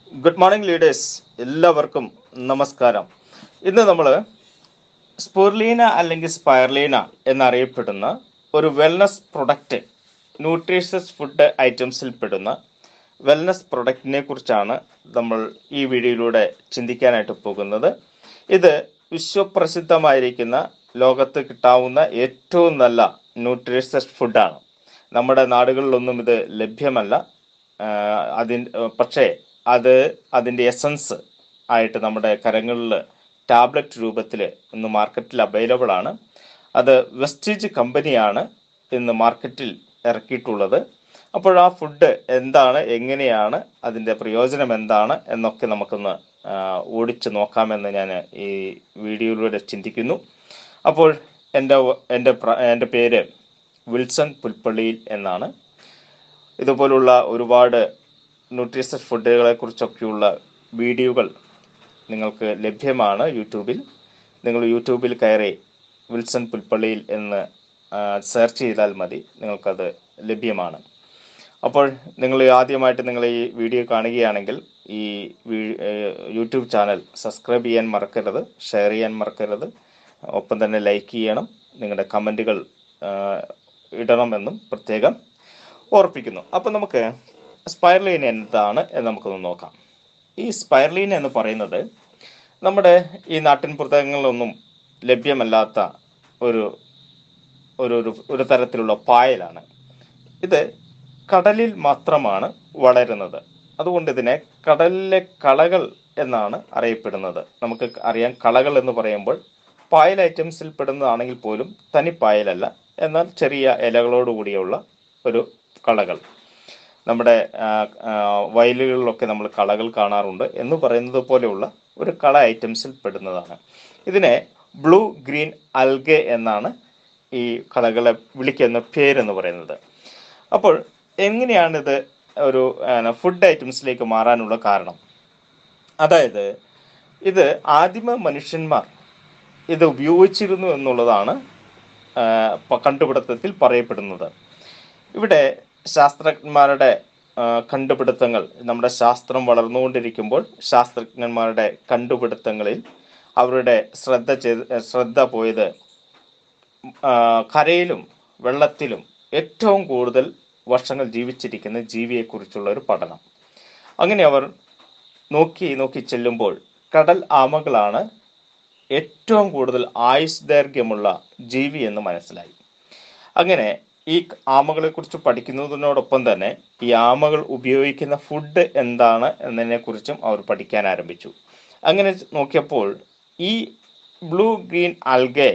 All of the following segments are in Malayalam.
ഗുഡ് മോർണിംഗ് ലീഡേഴ്സ് എല്ലാവർക്കും നമസ്കാരം ഇന്ന് നമ്മൾ സ്പുർലീന അല്ലെങ്കിൽ സ്പൈർലീന എന്നറിയപ്പെടുന്ന ഒരു വെൽനസ് പ്രൊഡക്റ്റ് ന്യൂട്രീഷ്യസ് ഫുഡ് ഐറ്റംസിൽ പെടുന്ന വെൽനസ് പ്രൊഡക്റ്റിനെ കുറിച്ചാണ് നമ്മൾ ഈ വീഡിയോയിലൂടെ ചിന്തിക്കാനായിട്ട് പോകുന്നത് ഇത് വിശ്വപ്രസിദ്ധമായിരിക്കുന്ന ലോകത്ത് കിട്ടാവുന്ന ഏറ്റവും നല്ല ന്യൂട്രീഷ്യസ് ഫുഡാണ് നമ്മുടെ നാടുകളിലൊന്നും ഇത് ലഭ്യമല്ല അതിൻ പക്ഷേ അത് അതിൻ്റെ എസൻസ് ആയിട്ട് നമ്മുടെ കരങ്ങളിൽ ടാബ്ലറ്റ് രൂപത്തിൽ ഇന്ന് മാർക്കറ്റിൽ അവൈലബിൾ ആണ് അത് വെസ്റ്റീജ് കമ്പനിയാണ് ഇന്ന് മാർക്കറ്റിൽ ഇറക്കിയിട്ടുള്ളത് അപ്പോൾ ആ ഫുഡ് എന്താണ് എങ്ങനെയാണ് അതിൻ്റെ പ്രയോജനം എന്താണ് എന്നൊക്കെ നമുക്കൊന്ന് ആ, ഓടിച്ച് നോക്കാമെന്ന് ഞാൻ ഈ വീഡിയോയിലൂടെ ചിന്തിക്കുന്നു അപ്പോൾ എൻ്റെ എൻ്റെ പ്ര- എൻ്റെ പേര് വിൽസൺ പുൽപ്പള്ളിയിൽ എന്നാണ് ഇതുപോലുള്ള ഒരുപാട് ന്യൂട്രീഷ്യസ് ഫുഡുകളെ കുറിച്ചൊക്കെയുള്ള വീഡിയോകൾ നിങ്ങൾക്ക് ലഭ്യമാണ് യൂട്യൂബിൽ നിങ്ങൾ യൂട്യൂബിൽ കയറി വിൽസൺ പുൽപ്പള്ളിയിൽ എന്ന് സെർച്ച് ചെയ്താൽ മതി നിങ്ങൾക്കത് ലഭ്യമാണ് അപ്പോൾ നിങ്ങൾ ആദ്യമായിട്ട് നിങ്ങൾ ഈ വീഡിയോ കാണുകയാണെങ്കിൽ ഈ വീ- ഏഹ് യൂട്യൂബ് ചാനൽ സബ്സ്ക്രൈബ് ചെയ്യാൻ മറക്കരുത് ഷെയർ ചെയ്യാൻ മറക്കരുത് ഒപ്പം തന്നെ ലൈക്ക് ചെയ്യണം നിങ്ങളുടെ കമൻറ്റുകൾ ഇടണമെന്നും പ്രത്യേകം ഓർപ്പിക്കുന്നു അപ്പം നമുക്ക് സ്പൈർലീൻ എന്താണ് എന്ന് നമുക്കൊന്ന് നോക്കാം ഈ സ്പൈർലീൻ എന്ന് പറയുന്നത് നമ്മുടെ ഈ നാട്ടിൻപുറങ്ങളിലൊന്നും ലഭ്യമല്ലാത്ത ഒരു ഒരു ഒരു- ഒരു തരത്തിലുള്ള പായലാണ് ഇത് കടലിൽ മാത്രമാണ് വളരുന്നത് അതുകൊണ്ട് ഇതിനെ കടലിലെ കളകൾ എന്നാണ് അറിയപ്പെടുന്നത് നമുക്ക് അറിയാം കളകൾ എന്ന് പറയുമ്പോൾ പായൽ ഐറ്റംസിൽ പെടുന്നതാണെങ്കിൽ പോലും തനി പായലല്ല എന്നാൽ ചെറിയ ഇലകളോട് കൂടിയുള്ള ഒരു കളകൾ നമ്മുടെ ആ, ആ, വയലുകളിലൊക്കെ നമ്മൾ കളകൾ കാണാറുണ്ട് എന്ന് പറയുന്നത് പോലെയുള്ള ഒരു കള ഐറ്റംസിൽ പെടുന്നതാണ് ഇതിനെ ബ്ലൂ ഗ്രീൻ അൽഗെ എന്നാണ് ഈ കളകളെ വിളിക്കുന്ന പേരെന്ന് പറയുന്നത് അപ്പോൾ എങ്ങനെയാണിത് ഒരു ഫുഡ് ഐറ്റംസിലേക്ക് മാറാനുള്ള കാരണം അതായത് ഇത് ആദിമ മനുഷ്യന്മാർ ഇത് ഉപയോഗിച്ചിരുന്നു എന്നുള്ളതാണ് ആ, പ- കണ്ടുപിടുത്തത്തിൽ പറയപ്പെടുന്നത് ഇവിടെ ശാസ്ത്രജ്ഞന്മാരുടെ ആ, കണ്ടുപിടുത്തങ്ങൾ നമ്മുടെ ശാസ്ത്രം വളർന്നുകൊണ്ടിരിക്കുമ്പോൾ ശാസ്ത്രജ്ഞന്മാരുടെ കണ്ടുപിടുത്തങ്ങളിൽ അവരുടെ ശ്രദ്ധ ചെയ്ത് ശ്രദ്ധ പോയത് ആ, കരയിലും വെള്ളത്തിലും ഏറ്റവും കൂടുതൽ വർഷങ്ങൾ ജീവിച്ചിരിക്കുന്ന ജീവിയെക്കുറിച്ചുള്ള ഒരു പഠനം അങ്ങനെ അവർ നോക്കി നോക്കി ചെല്ലുമ്പോൾ കടൽ ആമകളാണ് ഏറ്റവും കൂടുതൽ ആയുസ് ദൈർഘ്യമുള്ള ജീവി എന്ന് മനസ്സിലായി അങ്ങനെ ഈ ആമകളെ കുറിച്ച് പഠിക്കുന്നതിനോടൊപ്പം തന്നെ ഈ ആമകൾ ഉപയോഗിക്കുന്ന ഫുഡ് എന്താണ് എന്നതിനെ കുറിച്ചും അവർ പഠിക്കാൻ ആരംഭിച്ചു അങ്ങനെ നോക്കിയപ്പോൾ ഈ ബ്ലൂ ഗ്രീൻ ആൽഗെ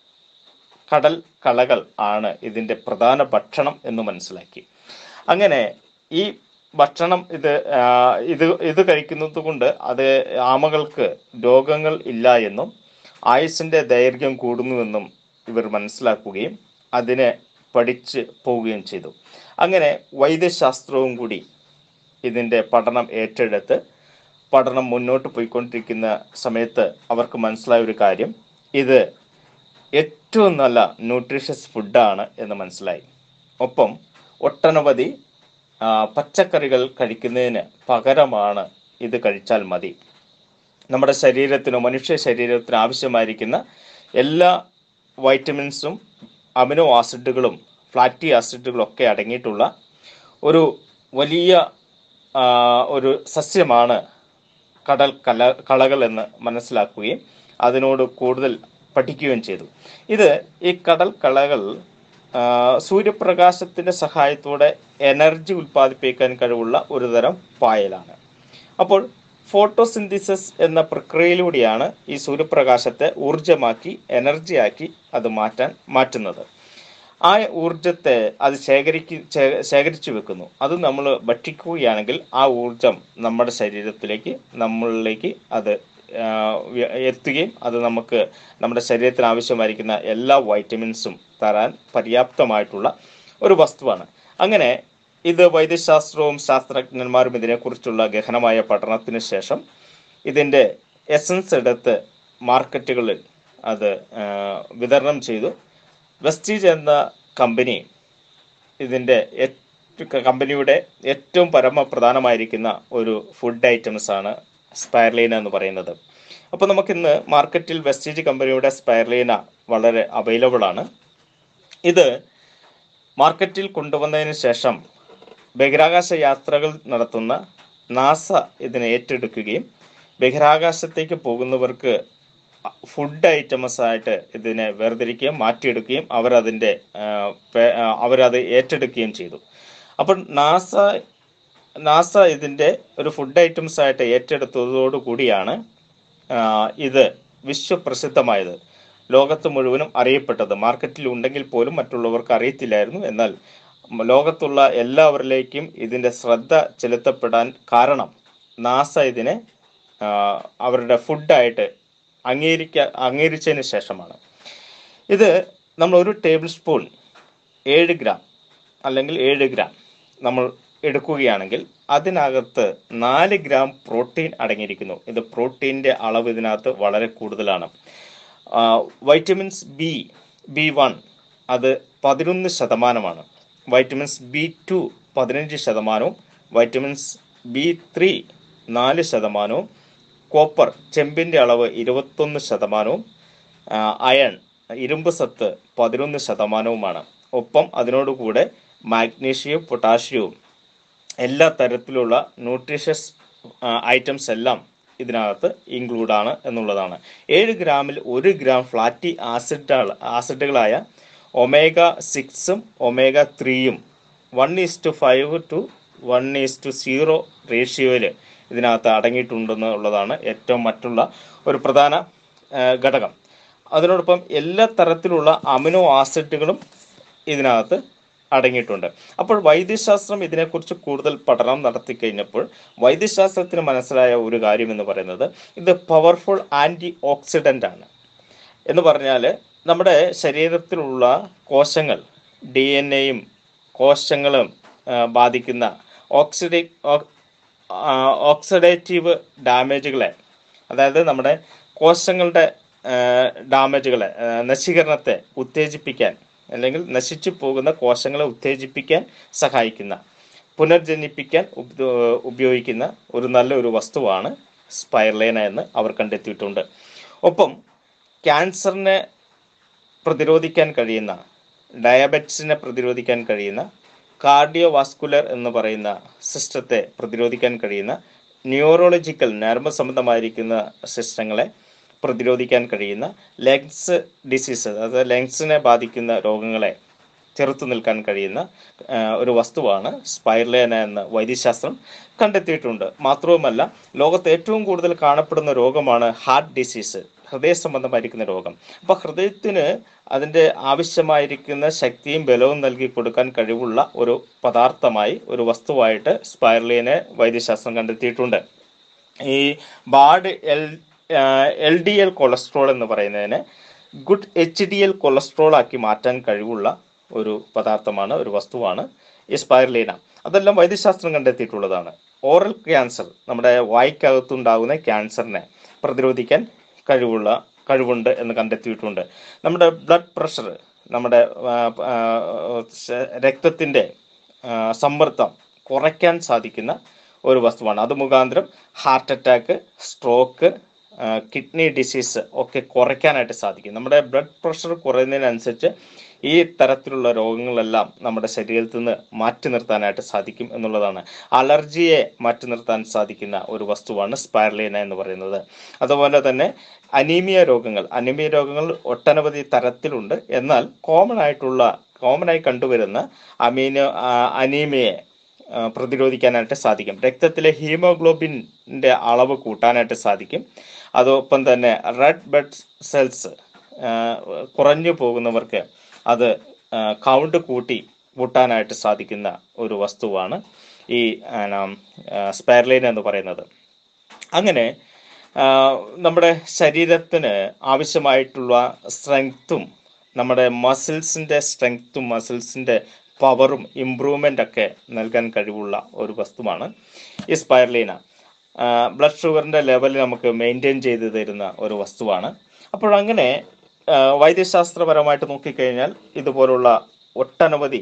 കടൽ കളകൾ ആണ് ഇതിന്റെ പ്രധാന ഭക്ഷണം എന്ന് മനസ്സിലാക്കി അങ്ങനെ ഈ ഭക്ഷണം ഇത് ആ, ഇത് ഇത് കഴിക്കുന്നത് കൊണ്ട് അത് ആമകൾക്ക് രോഗങ്ങൾ ഇല്ല എന്നും ആയുസിന്റെ ദൈർഘ്യം കൂടുന്നുവെന്നും ഇവർ മനസ്സിലാക്കുകയും അതിനെ പഠിച്ച് പോവുകയും ചെയ്തു അങ്ങനെ വൈദ്യശാസ്ത്രവും കൂടി ഇതിന്റെ പഠനം ഏറ്റെടുത്ത് പഠനം മുന്നോട്ട് പോയിക്കൊണ്ടിരിക്കുന്ന സമയത്ത് അവർക്ക് മനസ്സിലായ ഒരു കാര്യം ഇത് ഏറ്റവും നല്ല ന്യൂട്രീഷ്യസ് ഫുഡാണ് എന്ന് മനസ്സിലായി ഒപ്പം ഒട്ടനവധി ആ, പച്ചക്കറികൾ കഴിക്കുന്നതിന് പകരമാണ് ഇത് കഴിച്ചാൽ മതി നമ്മുടെ ശരീരത്തിനോ മനുഷ്യ ശരീരത്തിന് ആവശ്യമായിരിക്കുന്ന എല്ലാ വൈറ്റമിൻസും അമിനോ ആസിഡുകളും ഫ്ലാറ്റി ആസിഡുകളും ഒക്കെ അടങ്ങിയിട്ടുള്ള ഒരു വലിയ ആ, ഒരു സസ്യമാണ് കടൽ കല കളകൾ എന്ന് മനസ്സിലാക്കുകയും അതിനോട് കൂടുതൽ പഠിക്കുകയും ചെയ്തു ഇത് ഈ കടൽ കളകൾ ആ, സൂര്യപ്രകാശത്തിന്റെ സഹായത്തോടെ എനർജി ഉൽപ്പാദിപ്പിക്കാൻ കഴിവുള്ള ഒരു തരം പായലാണ് അപ്പോൾ ഫോട്ടോസിന്തസിസ് എന്ന പ്രക്രിയയിലൂടെയാണ് ഈ സൂര്യപ്രകാശത്തെ ഊർജമാക്കി എനർജിയാക്കി അത് മാറ്റാൻ മാറ്റുന്നത് ആ ഊർജത്തെ അത് ശേഖരിക്ക് ശേ- ശേഖരിച്ചു വെക്കുന്നു അത് നമ്മൾ ഭക്ഷിക്കുകയാണെങ്കിൽ ആ ഊർജം നമ്മുടെ ശരീരത്തിലേക്ക് നമ്മളിലേക്ക് അത് ആ, വ്യ- എത്തുകയും അത് നമുക്ക് നമ്മുടെ ശരീരത്തിന് ആവശ്യമായിരിക്കുന്ന എല്ലാ വൈറ്റമിൻസും തരാൻ പര്യാപ്തമായിട്ടുള്ള ഒരു വസ്തുവാണ് അങ്ങനെ ഇത് വൈദ്യശാസ്ത്രവും ശാസ്ത്രജ്ഞന്മാരും ഇതിനെക്കുറിച്ചുള്ള ഗഹനമായ പഠനത്തിന് ശേഷം ഇതിൻ്റെ എസൻസ് എടുത്ത് മാർക്കറ്റുകളിൽ അത് ആ, വിതരണം ചെയ്തു വെസ്റ്റീജ് എന്ന കമ്പനി ഇതിൻ്റെ കമ്പനിയുടെ ഏറ്റവും പരമപ്രധാനമായിരിക്കുന്ന ഒരു ഫുഡ് ഐറ്റംസ് ആണ് സ്പൈർലീന എന്ന് പറയുന്നത് അപ്പോൾ നമുക്കിന്ന് മാർക്കറ്റിൽ വെസ്റ്റേജ് കമ്പനിയുടെ സ്പൈർലീന വളരെ അവൈലബിൾ ആണ് ഇത് മാർക്കറ്റിൽ കൊണ്ടുവന്നതിന് ശേഷം ബഹിരാകാശ യാത്രകൾ നടത്തുന്ന നാസ ഇതിനെ ഏറ്റെടുക്കുകയും ബഹിരാകാശത്തേക്ക് പോകുന്നവർക്ക് ഫുഡ് ഐറ്റംസ് ആയിട്ട് ഇതിനെ വേർതിരിക്കുകയും മാറ്റിയെടുക്കുകയും അവരതിൻ്റെ ആ, പേ- ആ, അവരത് ഏറ്റെടുക്കുകയും ചെയ്തു അപ്പോൾ നാസ നാസ ഇതിൻ്റെ ഒരു ഫുഡ് ഐറ്റംസ് ആയിട്ട് ഏറ്റെടുത്തതോടു കൂടിയാണ് ആ, ഇത് വിശ്വപ്രസിദ്ധമായത് ലോകത്ത് മുഴുവനും അറിയപ്പെട്ടത് മാർക്കറ്റിൽ ഉണ്ടെങ്കിൽ പോലും മറ്റുള്ളവർക്ക് അറിയത്തില്ലായിരുന്നു എന്നാൽ മ- ലോകത്തുള്ള എല്ലാവരിലേക്കും ഇതിൻ്റെ ശ്രദ്ധ ചെലുത്തപ്പെടാൻ കാരണം നാസ ഇതിനെ ആ, അവരുടെ ഫുഡായിട്ട് അംഗീകരിക്ക അംഗീകരിച്ചതിന് ശേഷമാണ് ഇത് നമ്മൾ ഒരു ടേബിൾ സ്പൂൺ ഏഴ് ഗ്രാം അല്ലെങ്കിൽ ഏഴ് ഗ്രാം നമ്മൾ എടുക്കുകയാണെങ്കിൽ അതിനകത്ത് നാല് ഗ്രാം പ്രോട്ടീൻ അടങ്ങിയിരിക്കുന്നു ഇത് പ്രോട്ടീൻ്റെ അളവ് ഇതിനകത്ത് വളരെ കൂടുതലാണ് ആ, വൈറ്റമിൻസ് ബി ബി വൺ അത് പതിനൊന്ന് ശതമാനമാണ് വൈറ്റമിൻസ് ബി ടു പതിനഞ്ച് ശതമാനവും വൈറ്റമിൻസ് ബി ത്രീ നാല് ശതമാനവും കോപ്പർ ചെമ്പിൻ്റെ അളവ് ഇരുപത്തൊന്ന് ശതമാനവും ആ, അയൺ ഇരുമ്പ് സത്ത് പതിനൊന്ന് ശതമാനവുമാണ് ഒപ്പം അതിനോടുകൂടെ മാഗ്നീഷ്യവും പൊട്ടാഷ്യവും എല്ലാ തരത്തിലുള്ള ന്യൂട്രീഷ്യസ് ഐറ്റംസ് എല്ലാം ഇതിനകത്ത് ഇൻക്ലൂഡ് ആണ് എന്നുള്ളതാണ് ഏഴ് ഗ്രാമിൽ ഒരു ഗ്രാം ഫ്ലാറ്റി ആസിഡ് ആസിഡുകളായ ഒമേഗ സിക്സും ഒമേഗ ത്രീയും one is to five to one is to zero റേഷ്യോയിൽ ഇതിനകത്ത് അടങ്ങിയിട്ടുണ്ടെന്ന് ഉള്ളതാണ് ഏറ്റവും മറ്റുള്ള ഒരു പ്രധാന ആ, ഘടകം അതിനോടൊപ്പം എല്ലാ തരത്തിലുള്ള അമിനോ ആസിഡുകളും ഇതിനകത്ത് അടങ്ങിയിട്ടുണ്ട് അപ്പോൾ വൈദ്യശാസ്ത്രം ഇതിനെക്കുറിച്ച് കൂടുതൽ പഠനം നടത്തി കഴിഞ്ഞപ്പോൾ വൈദ്യശാസ്ത്രത്തിന് മനസ്സിലായ ഒരു കാര്യം എന്ന് പറയുന്നത് ഇത് പവർഫുൾ ആൻറ്റി ഓക്സിഡൻ്റ് ആണ് എന്ന് പറഞ്ഞാൽ നമ്മുടെ ശരീരത്തിലുള്ള കോശങ്ങൾ ഡി എൻ എയും കോശങ്ങളും ആ, ബാധിക്കുന്ന ഓക്സിഡേ ഓ- ആ, ഓക്സിഡേറ്റീവ് ഡാമേജുകളെ അതായത് നമ്മുടെ കോശങ്ങളുടെ ആ, ഡാമേജുകളെ ആ, നശീകരണത്തെ ഉത്തേജിപ്പിക്കാൻ അല്ലെങ്കിൽ നശിച്ചു പോകുന്ന കോശങ്ങളെ ഉത്തേജിപ്പിക്കാൻ സഹായിക്കുന്ന പുനർജനിപ്പിക്കാൻ ഉപ- ഉപയോഗിക്കുന്ന ഒരു നല്ല ഒരു വസ്തുവാണ് സ്പൈർലേന എന്ന് അവർ കണ്ടെത്തിയിട്ടുണ്ട് ഒപ്പം ക്യാൻസറിനെ പ്രതിരോധിക്കാൻ കഴിയുന്ന ഡയബറ്റിസിനെ പ്രതിരോധിക്കാൻ കഴിയുന്ന കാർഡിയോ വാസ്കുലർ എന്ന് പറയുന്ന സിസ്റ്റത്തെ പ്രതിരോധിക്കാൻ കഴിയുന്ന ന്യൂറോളജിക്കൽ നർമ്മ സംബന്ധമായിരിക്കുന്ന സിസ്റ്റങ്ങളെ പ്രതിരോധിക്കാൻ കഴിയുന്ന ലങ്സ് ഡിസീസ് അതായത് ലങ്സിനെ ബാധിക്കുന്ന രോഗങ്ങളെ ചെറുത്തു നിൽക്കാൻ കഴിയുന്ന ആ, ഒരു വസ്തുവാണ് സ്പൈർലേന എന്ന് വൈദ്യശാസ്ത്രം കണ്ടെത്തിയിട്ടുണ്ട് മാത്രവുമല്ല ലോകത്ത് ഏറ്റവും കൂടുതൽ കാണപ്പെടുന്ന രോഗമാണ് ഹാർട്ട് ഡിസീസ് ഹൃദയ സംബന്ധമായിരിക്കുന്ന രോഗം അപ്പോൾ ഹൃദയത്തിന് അതിൻ്റെ ആവശ്യമായിരിക്കുന്ന ശക്തിയും ബലവും നൽകി കൊടുക്കാൻ കഴിവുള്ള ഒരു പദാർത്ഥമായി ഒരു വസ്തുവായിട്ട് സ്പൈർലിനെ വൈദ്യശാസ്ത്രം കണ്ടെത്തിയിട്ടുണ്ട് ഈ bad L L D L cholesterol എന്ന് പറയുന്നതിനെ good H D L cholesterol ആക്കി മാറ്റാൻ കഴിവുള്ള ഒരു പദാർത്ഥമാണ് ഒരു വസ്തുവാണ് ഈ സ്പൈർലീന അതെല്ലാം വൈദ്യശാസ്ത്രം കണ്ടെത്തിയിട്ടുള്ളതാണ് ഓറൽ ക്യാൻസർ നമ്മുടെ വായ്ക്കകത്തുണ്ടാകുന്ന ക്യാൻസറിനെ പ്രതിരോധിക്കാൻ കഴിവുള്ള കഴിവുണ്ട് എന്ന് കണ്ടെത്തിയിട്ടുണ്ട് നമ്മുടെ ബ്ലഡ് പ്രഷർ നമ്മുടെ ആ, ആ, ശ- രക്തത്തിൻ്റെ ആ, സമ്മർദ്ദം കുറയ്ക്കാൻ സാധിക്കുന്ന ഒരു വസ്തുവാണ് അത് മുഖാന്തരം heart attack stroke kidney disease ഒക്കെ കുറയ്ക്കാനായിട്ട് സാധിക്കും നമ്മുടെ ബ്ലഡ് പ്രഷർ കുറയുന്നതിനനുസരിച്ച് ഈ തരത്തിലുള്ള രോഗങ്ങളെല്ലാം നമ്മുടെ ശരീരത്തിൽ നിന്ന് മാറ്റി നിർത്താനായിട്ട് സാധിക്കും എന്നുള്ളതാണ് അലർജിയെ മാറ്റി നിർത്താൻ സാധിക്കുന്ന ഒരു വസ്തുവാണ് സ്പൈർലീന എന്ന് പറയുന്നത് അതുപോലെ തന്നെ അനീമിയ രോഗങ്ങൾ അനീമിയ രോഗങ്ങൾ ഒട്ടനവധി തരത്തിലുണ്ട് എന്നാൽ കോമൺ ആയിട്ടുള്ള കോമൺ ആയി കണ്ടുവരുന്ന അമീനോ ആ, അനീമിയയെ ആ, പ്രതിരോധിക്കാനായിട്ട് സാധിക്കും രക്തത്തിലെ ഹീമോഗ്ലോബിൻ്റെ അളവ് കൂട്ടാനായിട്ട് സാധിക്കും അതോടൊപ്പം തന്നെ റെഡ് ബ്ലഡ് സെൽസ് കുറഞ്ഞു പോകുന്നവർക്ക് അത് കൗണ്ട് കൂട്ടി കൂട്ടാനായിട്ട് സാധിക്കുന്ന ഒരു വസ്തുവാണ് ഈ സ്പെയർലൈൻ എന്ന് പറയുന്നത് അങ്ങനെ ആ, നമ്മുടെ ശരീരത്തിന് ആവശ്യമായിട്ടുള്ള സ്ട്രെങ്ത്തും നമ്മുടെ മസിൽസിൻ്റെ സ്ട്രെങ്ത്തും മസിൽസിൻ്റെ പവറും ഇമ്പ്രൂവ്മെൻ്റ് ഒക്കെ നൽകാൻ കഴിവുള്ള ഒരു വസ്തുവാണ് ഈ സ്പൈർലീന ബ്ലഡ് ഷുഗറിൻ്റെ ലെവൽ നമുക്ക് മെയിൻറ്റെയിൻ ചെയ്ത് തരുന്ന ഒരു വസ്തുവാണ് അപ്പോൾ അങ്ങനെ ആ, വൈദ്യശാസ്ത്രപരമായിട്ട് നോക്കിക്കഴിഞ്ഞാൽ ഇതുപോലുള്ള ഒട്ടനവധി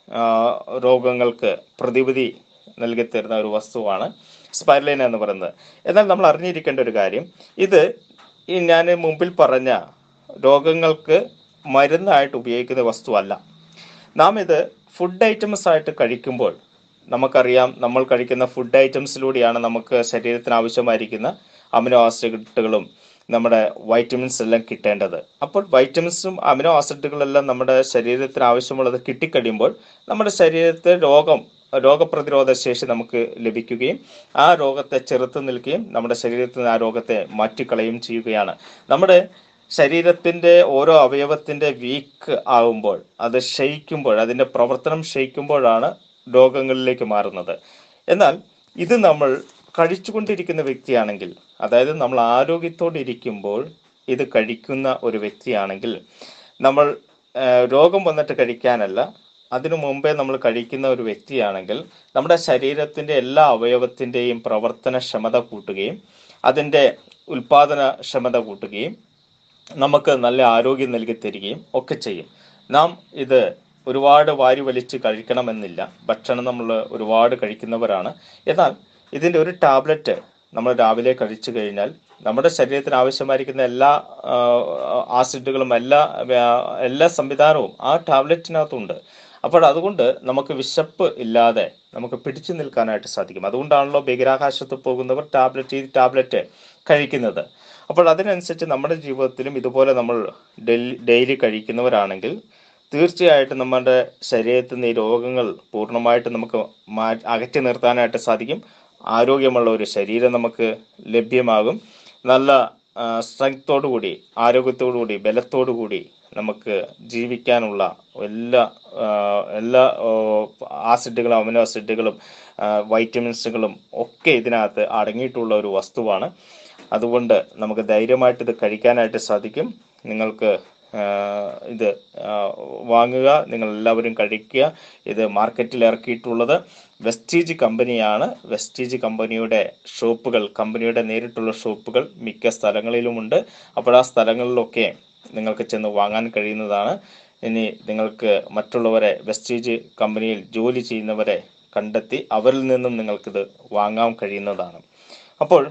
ആ, രോഗങ്ങൾക്ക് പ്രതിവിധി നൽകി തരുന്ന ഒരു വസ്തുവാണ് സ്പൈർലൈന എന്ന് പറയുന്നത് എന്നാൽ നമ്മൾ അറിഞ്ഞിരിക്കേണ്ട ഒരു കാര്യം ഇത് ഈ ഞാൻ മുമ്പിൽ പറഞ്ഞ രോഗങ്ങൾക്ക് മരുന്നായിട്ട് ഉപയോഗിക്കുന്ന വസ്തുവല്ല നാം ഇത് ഫുഡ് ഐറ്റംസ് ആയിട്ട് കഴിക്കുമ്പോൾ നമുക്കറിയാം നമ്മൾ കഴിക്കുന്ന ഫുഡ് ഐറ്റംസിലൂടെയാണ് നമുക്ക് ശരീരത്തിന് ആവശ്യമായിരിക്കുന്ന അമിനോ ആസിഡുകളും നമ്മുടെ വൈറ്റമിൻസ് എല്ലാം കിട്ടേണ്ടത് അപ്പോൾ വൈറ്റമിൻസും അമിനോ ആസിഡുകളെല്ലാം നമ്മുടെ ശരീരത്തിന് ആവശ്യമുള്ളത് കിട്ടിക്കഴിയുമ്പോൾ നമ്മുടെ ശരീരത്തിൽ രോഗം രോഗപ്രതിരോധ ശേഷി നമുക്ക് ലഭിക്കുകയും ആ രോഗത്തെ ചെറുത്ത് നിൽക്കുകയും നമ്മുടെ ശരീരത്തിൽ നിന്ന് ആ രോഗത്തെ മാറ്റിക്കളയും ചെയ്യുകയാണ് നമ്മുടെ ശരീരത്തിന്റെ ഓരോ അവയവത്തിന്റെ വീക്ക് ആകുമ്പോൾ അത് ക്ഷയിക്കുമ്പോൾ അതിന്റെ പ്രവർത്തനം ക്ഷയിക്കുമ്പോഴാണ് രോഗങ്ങളിലേക്ക് മാറുന്നത് എന്നാൽ ഇത് നമ്മൾ കഴിച്ചുകൊണ്ടിരിക്കുന്ന വ്യക്തിയാണെങ്കിൽ അതായത് നമ്മൾ ആരോഗ്യത്തോടെ ഇരിക്കുമ്പോൾ ഇത് കഴിക്കുന്ന ഒരു വ്യക്തിയാണെങ്കിൽ നമ്മൾ ആ, രോഗം വന്നിട്ട് കഴിക്കാനല്ല അതിനു മുമ്പേ നമ്മൾ കഴിക്കുന്ന ഒരു വ്യക്തിയാണെങ്കിൽ നമ്മുടെ ശരീരത്തിന്റെ എല്ലാ അവയവത്തിന്റെയും പ്രവർത്തനക്ഷമത കൂട്ടുകയും അതിന്റെ ഉൽപാദന ക്ഷമത കൂട്ടുകയും നമുക്ക് നല്ല ആരോഗ്യം നൽകി തരികയും ഒക്കെ ചെയ്യും നാം ഇത് ഒരുപാട് വാരി വലിച്ച് കഴിക്കണമെന്നില്ല ഭക്ഷണം നമ്മൾ ഒരുപാട് കഴിക്കുന്നവരാണ് എന്നാൽ ഇതിൻ്റെ ഒരു ടാബ്ലറ്റ് നമ്മൾ രാവിലെ കഴിച്ചു കഴിഞ്ഞാൽ നമ്മുടെ ശരീരത്തിന് ആവശ്യമായിരിക്കുന്ന എല്ലാ ആ, ആസിഡുകളും എല്ലാ ആ, എല്ലാ സംവിധാനവും ആ ടാബ്ലറ്റിനകത്തുണ്ട് അപ്പോൾ അതുകൊണ്ട് നമുക്ക് വിശപ്പ് ഇല്ലാതെ നമുക്ക് പിടിച്ചു നിൽക്കാനായിട്ട് സാധിക്കും അതുകൊണ്ടാണല്ലോ ബഹിരാകാശത്ത് പോകുന്നവർ ടാബ്ലറ്റ് ഈ ടാബ്ലറ്റ് കഴിക്കുന്നത് അപ്പോൾ അതിനനുസരിച്ച് നമ്മുടെ ജീവിതത്തിലും ഇതുപോലെ നമ്മൾ ഡെയിലി ഡെയിലി കഴിക്കുന്നവരാണെങ്കിൽ തീർച്ചയായിട്ടും നമ്മുടെ ശരീരത്തിൽ നിന്ന് ഈ രോഗങ്ങൾ പൂർണ്ണമായിട്ട് നമുക്ക് മാ അകറ്റി നിർത്താനായിട്ട് സാധിക്കും ആരോഗ്യമുള്ള ഒരു ശരീരം നമുക്ക് ലഭ്യമാകും നല്ല സ്ട്രെങ്തോടു കൂടി ആരോഗ്യത്തോടു കൂടി ബലത്തോടു കൂടി നമുക്ക് ജീവിക്കാനുള്ള എല്ലാ ആ, എല്ലാ ആ, ആസിഡുകളും അമിനോ ആസിഡുകളും ആ, വൈറ്റമിൻസുകളും ഒക്കെ ഇതിനകത്ത് അടങ്ങിയിട്ടുള്ള ഒരു വസ്തുവാണ് അതുകൊണ്ട് നമുക്ക് ധൈര്യമായിട്ട് ഇത് കഴിക്കാനായിട്ട് സാധിക്കും നിങ്ങൾക്ക് ആ, ഇത് ആ, വാങ്ങുക നിങ്ങൾ എല്ലാവരും കഴിക്കുക ഇത് മാർക്കറ്റിൽ ഇറക്കിയിട്ടുള്ളത് വെസ്റ്റീജ് കമ്പനിയാണ് വെസ്റ്റീജ് കമ്പനിയുടെ ഷോപ്പുകൾ കമ്പനിയുടെ നേരിട്ടുള്ള ഷോപ്പുകൾ മിക്ക സ്ഥലങ്ങളിലുമുണ്ട് അപ്പോൾ ആ സ്ഥലങ്ങളിലൊക്കെ നിങ്ങൾക്ക് ചെന്ന് വാങ്ങാൻ കഴിയുന്നതാണ് ഇനി നിങ്ങൾക്ക് മറ്റുള്ളവരെ വെസ്റ്റീജ് കമ്പനിയിൽ ജോലി ചെയ്യുന്നവരെ കണ്ടെത്തി അവരിൽ നിന്നും നിങ്ങൾക്കിത് വാങ്ങാൻ കഴിയുന്നതാണ് അപ്പോൾ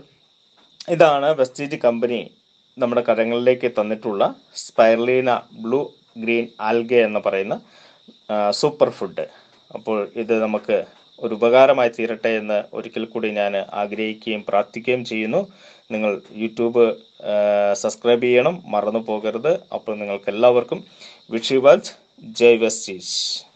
ഇതാണ് വെസ്റ്റീജ് കമ്പനി നമ്മുടെ കരങ്ങളിലേക്ക് തന്നിട്ടുള്ള സ്പൈർലീന ബ്ലൂ ഗ്രീൻ ആൽഗെ എന്ന് പറയുന്ന ആ, സൂപ്പർ ഫുഡ് അപ്പോൾ ഇത് നമുക്ക് ഒരു ഉപകാരമായി തീരട്ടെ എന്ന് ഒരിക്കൽ കൂടി ഞാൻ ആഗ്രഹിക്കുകയും പ്രാർത്ഥിക്കുകയും ചെയ്യുന്നു നിങ്ങൾ യൂട്യൂബ് ആ, സബ്സ്ക്രൈബ് ചെയ്യണം മറന്നു പോകരുത് അപ്പോൾ നിങ്ങൾക്ക് എല്ലാവർക്കും wish you well Jai Vestige